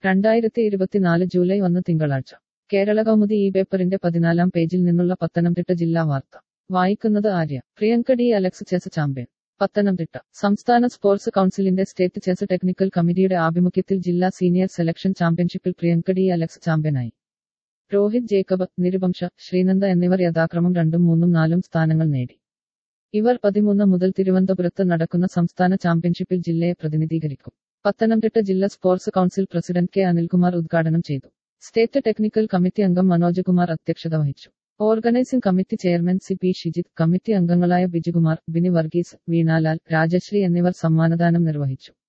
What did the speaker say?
രണ്ടായിരത്തി ഇരുപത്തിനാല് ജൂലൈ ഒന്ന് തിങ്കളാഴ്ച കേരള കൗമുദി ഈ പേപ്പറിന്റെ പതിനാലാം പേജിൽ നിന്നുള്ള പത്തനംതിട്ട ജില്ലാ വാർത്ത വായിക്കുന്നത് Arya Priyanka D Alex chess champion Pathanamthitta സംസ്ഥാന സ്പോർട്സ് കൗൺസിലിന്റെ സ്റ്റേറ്റ് ചെസ് ടെക്നിക്കൽ കമ്മിറ്റിയുടെ ആഭിമുഖ്യത്തിൽ ജില്ലാ സീനിയർ സെലക്ഷൻ ചാമ്പ്യൻഷിപ്പിൽ പ്രിയങ്ക ഡി അലക്സ് ചാമ്പ്യനായി രോഹിത് ജേക്കബ് നിരുപംശ ശ്രീനന്ദ എന്നിവർ യഥാക്രമം രണ്ടും മൂന്നും നാലും സ്ഥാനങ്ങൾ നേടി ഇവർ പതിമൂന്ന് മുതൽ തിരുവനന്തപുരത്ത് നടക്കുന്ന സംസ്ഥാന ചാമ്പ്യൻഷിപ്പിൽ ജില്ലയെ പ്രതിനിധീകരിക്കും പത്തനംതിട്ട ജില്ലാ sports council president K Anilkumar ഉദ്ഘാടനം ചെയ്തു സ്റ്റേറ്റ് ടെക്നിക്കൽ കമ്മിറ്റി അംഗം മനോജ് കുമാർ അധ്യക്ഷത വഹിച്ചു organising committee chairman C P Shijith committee അംഗങ്ങളായ ബിജുകുമാർ ബിനി വർഗീസ് വീണാലാൽ രാജശ്രീ എന്നിവർ സമ്മാനദാനം നിർവഹിച്ചു